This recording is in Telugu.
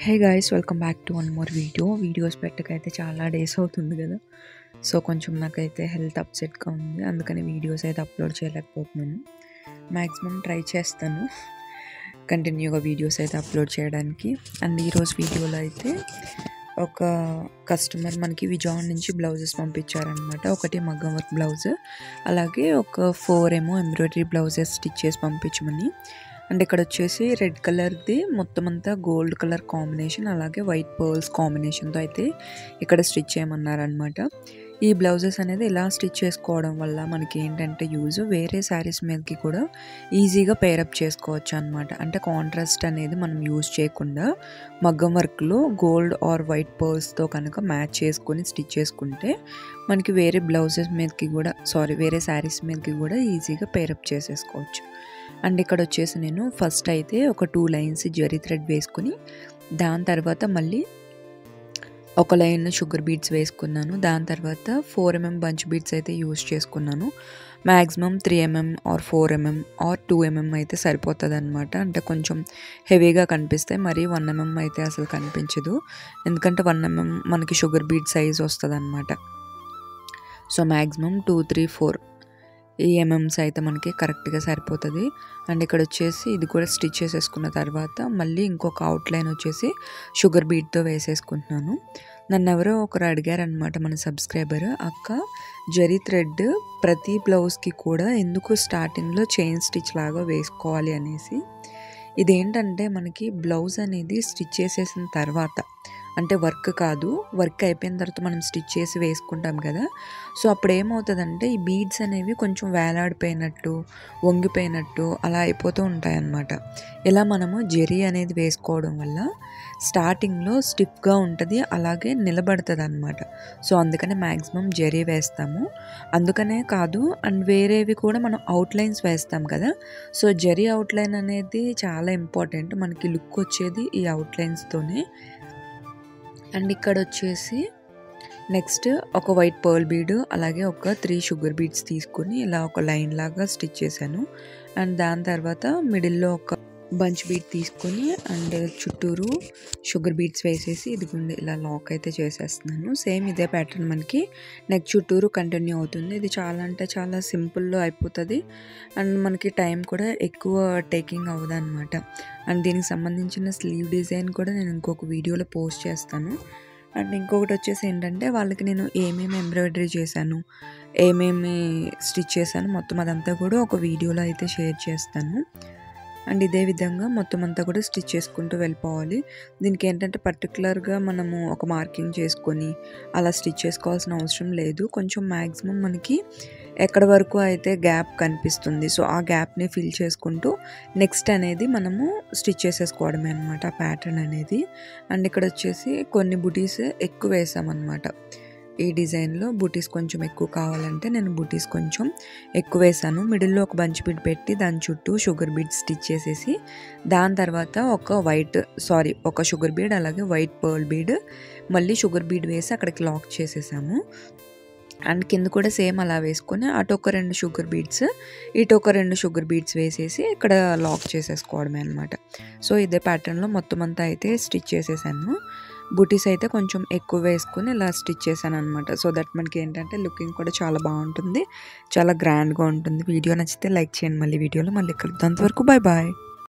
hey guys welcome back to one more video videos పెట్టకైతే చాలా డేస్ అవుతుంది కదా సో కొంచెం నాకైతే హెల్త్ అప్సెట్గా ఉంది అందుకని వీడియోస్ అయితే అప్లోడ్ చేయలేకపోతున్నాను మ్యాక్సిమం ట్రై చేస్తాను కంటిన్యూగా వీడియోస్ అయితే అప్లోడ్ చేయడానికి అండ్ ఈరోజు వీడియోలో అయితే ఒక కస్టమర్ మనకి విజయవాడ నుంచి బ్లౌజెస్ పంపించారనమాట ఒకటి మగ్గం వర్క్ బ్లౌజ్ అలాగే ఒక ఫోర్ ఏమో ఎంబ్రాయిడరీ బ్లౌజెస్ స్టిచ్ చేసి పంపించమని అండ్ ఇక్కడ వచ్చేసి రెడ్ కలర్ది మొత్తం అంతా గోల్డ్ కలర్ కాంబినేషన్ అలాగే వైట్ పర్ల్స్ కాంబినేషన్తో అయితే ఇక్కడ స్టిచ్ చేయమన్నారనమాట ఈ బ్లౌజెస్ అనేది ఇలా స్టిచ్ చేసుకోవడం వల్ల మనకి ఏంటంటే యూజ్ వేరే శారీస్ మీదకి కూడా ఈజీగా పేరప్ చేసుకోవచ్చు అనమాట అంటే కాంట్రాస్ట్ అనేది మనం యూజ్ చేయకుండా మగ్గం వర్క్లో గోల్డ్ ఆర్ వైట్ పర్ల్స్తో కనుక మ్యాచ్ చేసుకొని స్టిచ్ చేసుకుంటే మనకి వేరే బ్లౌజెస్ మీదకి కూడా సారీ వేరే శారీస్ మీదకి కూడా ఈజీగా పేరప్ చేసేసుకోవచ్చు అండ్ ఇక్కడ వచ్చేసి నేను ఫస్ట్ అయితే ఒక టూ లైన్స్ జరీ థ్రెడ్ వేసుకుని దాని తర్వాత మళ్ళీ ఒక లైన్ షుగర్ బీట్స్ వేసుకున్నాను దాని తర్వాత ఫోర్ ఎంఎం బంచ్ బీట్స్ అయితే యూస్ చేసుకున్నాను maximum three mm or four mm or two mm అయితే సరిపోతుంది అనమాట అంటే కొంచెం హెవీగా కనిపిస్తాయి మరి వన్ ఎంఎం అయితే అసలు కనిపించదు ఎందుకంటే వన్ ఎంఎం మనకి షుగర్ బీట్ సైజ్ వస్తుంది అనమాట so maximum two three four ఈ ఎంఎంస్ అయితే మనకి కరెక్ట్గా సరిపోతుంది అండ్ ఇక్కడ వచ్చేసి ఇది కూడా స్టిచ్ చేసేసుకున్న తర్వాత మళ్ళీ ఇంకొక అవుట్లైన్ వచ్చేసి షుగర్ బీట్తో వేసేసుకుంటున్నాను నన్ను ఎవరో ఒకరు అడిగారనమాట మన సబ్స్క్రైబర్ అక్క జరీ థ్రెడ్ ప్రతి బ్లౌజ్కి కూడా ఎందుకు స్టార్టింగ్లో చైన్ స్టిచ్ లాగా వేసుకోవాలి అనేసి ఇదేంటంటే మనకి బ్లౌజ్ అనేది స్టిచ్ చేసేసిన తర్వాత అంటే వర్క్ కాదు వర్క్ అయిపోయిన తర్వాత మనం స్టిచ్ చేసి వేసుకుంటాం కదా సో అప్పుడు ఏమవుతుందంటే ఈ బీడ్స్ అనేవి కొంచెం వేలాడిపోయినట్టు వంగిపోయినట్టు అలా అయిపోతూ ఉంటాయి అన్నమాట ఇలా మనము జెరీ అనేది వేసుకోవడం వల్ల స్టార్టింగ్లో స్టిఫ్గా ఉంటుంది అలాగే నిలబడుతుంది అనమాట సో అందుకనే మ్యాక్సిమం జెరీ వేస్తాము అందుకనే కాదు అండ్ వేరేవి కూడా మనం అవుట్లైన్స్ వేస్తాం కదా సో జెరీ అవుట్లైన్ అనేది చాలా ఇంపార్టెంట్ మనకి లుక్ వచ్చేది ఈ అవుట్లైన్స్తోనే అండ్ ఇక్కడ వచ్చేసి నెక్స్ట్ ఒక వైట్ పర్ల్ బీడ్ అలాగే ఒక త్రీ షుగర్ బీడ్స్ తీసుకుని ఇలా ఒక లైన్ లాగా స్టిచ్ చేశాను అండ్ దాని తర్వాత మిడిల్లో ఒక బంచ్ బీట్ తీసుకొని అండ్ చుట్టూరు షుగర్ బీట్స్ వేసేసి ఇదిగోండి ఇలా లాక్ అయితే చేసేస్తున్నాను సేమ్ ఇదే ప్యాటర్న్ మనకి నెక్ చుట్టూరు కంటిన్యూ అవుతుంది ఇది చాలా అంటే చాలా సింపుల్లో అయిపోతుంది అండ్ మనకి టైం కూడా ఎక్కువ టేకింగ్ అవ్వదు అనమాట అండ్ దీనికి సంబంధించిన స్లీవ్ డిజైన్ కూడా నేను ఇంకొక వీడియోలో పోస్ట్ చేస్తాను అండ్ ఇంకొకటి వచ్చేసి ఏంటంటే వాళ్ళకి నేను ఏమేమి ఎంబ్రాయిడరీ చేశాను ఏమేమి స్టిచ్ చేశాను మొత్తం అదంతా కూడా ఒక వీడియోలో అయితే షేర్ చేస్తాను అండ్ ఇదే విధంగా మొత్తం అంతా కూడా స్టిచ్ చేసుకుంటూ వెళ్ళిపోవాలి దీనికి ఏంటంటే పర్టికులర్గా మనము ఒక మార్కింగ్ చేసుకొని అలా స్టిచ్ చేసుకోవాల్సిన అవసరం లేదు కొంచెం మ్యాక్సిమం మనకి ఎక్కడ వరకు అయితే గ్యాప్ కనిపిస్తుంది సో ఆ గ్యాప్ని ఫిల్ చేసుకుంటూ నెక్స్ట్ అనేది మనము స్టిచ్ చేసేసుకోవడమే అనమాట ఆ ప్యాటర్న్ అనేది అండ్ ఇక్కడ వచ్చేసి కొన్ని బుటీస్ ఎక్కువ వేసామన్నమాట ఈ డిజైన్లో బుటీస్ కొంచెం ఎక్కువ కావాలంటే నేను బుటీస్ కొంచెం ఎక్కువ వేసాను మిడిల్లో ఒక బంచ్ బీడ్ పెట్టి దాని చుట్టూ షుగర్ బీడ్ స్టిచ్ చేసేసి దాని తర్వాత ఒక వైట్ సారీ ఒక షుగర్ బీడ్ అలాగే వైట్ పర్ల్ బీడ్ మళ్ళీ షుగర్ బీడ్ వేసి అక్కడికి లాక్ చేసేసాము అండ్ కింద కూడా సేమ్ అలా వేసుకొని అటు ఒక రెండు షుగర్ బీడ్స్ ఇటు ఒక రెండు షుగర్ బీడ్స్ వేసేసి ఇక్కడ లాక్ చేసేసుకోవడమే అనమాట సో ఇదే ప్యాటర్న్లో మొత్తం అంతా అయితే స్టిచ్ చేసేసాను బుటీస్ అయితే కొంచెం ఎక్కువ వేసుకుని ఇలా స్టిచ్ చేశాను అనమాట సో దట్ మనకి ఏంటంటే లుకింగ్ కూడా చాలా బాగుంటుంది చాలా గ్రాండ్గా ఉంటుంది వీడియో నచ్చితే లైక్ చేయండి మళ్ళీ వీడియోలో మళ్ళీ కలుద్దాం అంతవరకు బాయ్ బాయ్